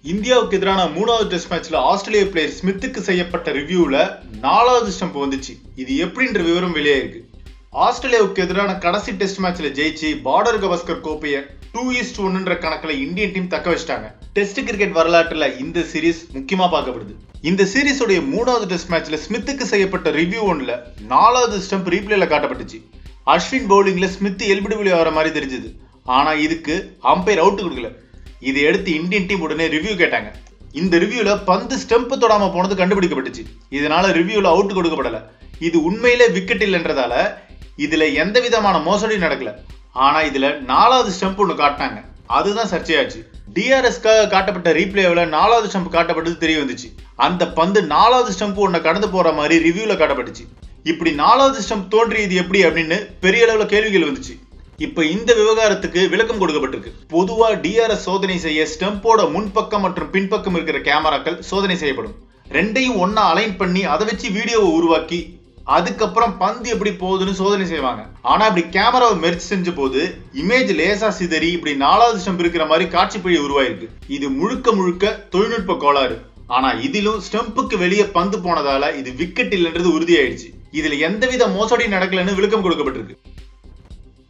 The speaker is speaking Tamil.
இந்தியாவுக்கு எதிரான மூணாவது டெஸ்ட் மேட்ச்ல ஆஸ்திரேலிய பிளேயர் ஸ்மித்துக்கு செய்யப்பட்ட ரிவ்யூல நாலாவது ஸ்டம்ப் வந்துச்சு இது எப்படின்ற விவரம் வெளியாயிருக்கு ஆஸ்திரேலியாவுக்கு எதிரான கடைசி டெஸ்ட் மேட்ச்ல ஜெயிச்சு பார்டர் கவஸ்கர் கோப்பையை டூ இஸ்ட் ஒன்னுன்ற கணக்குல இந்தியன் டீம் தக்க வச்சிட்டாங்க டெஸ்ட் கிரிக்கெட் வரலாற்றுல இந்த சீரிஸ் முக்கியமா பார்க்கப்படுது இந்த சீரிஸோடைய மூணாவது டெஸ்ட் மேட்ச்ல ஸ்மித்துக்கு செய்யப்பட்ட ரிவ்யூ ஒன்ல நாலாவது ஸ்டம்ப் ரீப்ளேல காட்டப்பட்டுச்சு அஸ்வின் பவுலிங்ல ஸ்மித் எல்பிடபிள்யூ வர மாதிரி தெரிஞ்சது ஆனா இதுக்கு அம்பையர் அவுட் கொடுக்கல இதை எடுத்து இந்தியன் டீம் உடனே ரிவ்யூ கேட்டாங்க இந்த ரிவ்யூல பந்து ஸ்டெம்ப் தொடாம போனது கண்டுபிடிக்கப்பட்டுச்சு இதனால ரிவ்யூல அவுட் கொடுக்கப்படல இது உண்மையிலே விக்கெட் இல்லைன்றதால இதுல எந்த விதமான மோசடி நடக்கல ஆனா இதுல நாலாவது ஸ்டெம்ப் ஒன்று காட்டினாங்க அதுதான் சர்ச்சையாச்சு டிஆர்எஸ்க்காக காட்டப்பட்ட ரீப்ளேவில் நாலாவது ஸ்டம்ப் காட்டப்பட்டது தெரிய வந்துச்சு அந்த பந்து நாலாவது ஸ்டம்ப் ஒன்றை கடந்து போற மாதிரி ரிவ்யூல காட்டப்பட்டுச்சு இப்படி நாலாவது ஸ்டம்ப் தோன்றியது எப்படி அப்படின்னு பெரிய அளவுல கேள்விகள் வந்துச்சு இப்ப இந்த விவகாரத்துக்கு விளக்கம் கொடுக்கப்பட்டிருக்கு பொதுவா டிஆர்எஸ் சோதனை செய்ய ஸ்டெம்போட முன்பக்கம் மற்றும் பின்பக்கம் இருக்கிற கேமராக்கள் சோதனை செய்யப்படும் ரெண்டையும் ஒன்னா அலைன் பண்ணி அதை வச்சு வீடியோவை உருவாக்கி அதுக்கப்புறம் பந்து எப்படி போகுதுன்னு சோதனை செய்வாங்க ஆனா இப்படி கேமராவை மெர்ச் செஞ்ச போது இமேஜ் லேசா சிதறி இப்படி நாலாவது ஸ்டெம்ப் இருக்கிற மாதிரி காட்சி பிழை உருவாயிருக்கு இது முழுக்க முழுக்க தொழில்நுட்ப கோளாறு ஆனா இதிலும் ஸ்டெம்புக்கு வெளியே பந்து போனதால இது விக்கெட் இல்லைன்றது உறுதியாயிடுச்சு இதுல எந்தவித மோசடி நடக்கலன்னு விளக்கம் கொடுக்கப்பட்டிருக்கு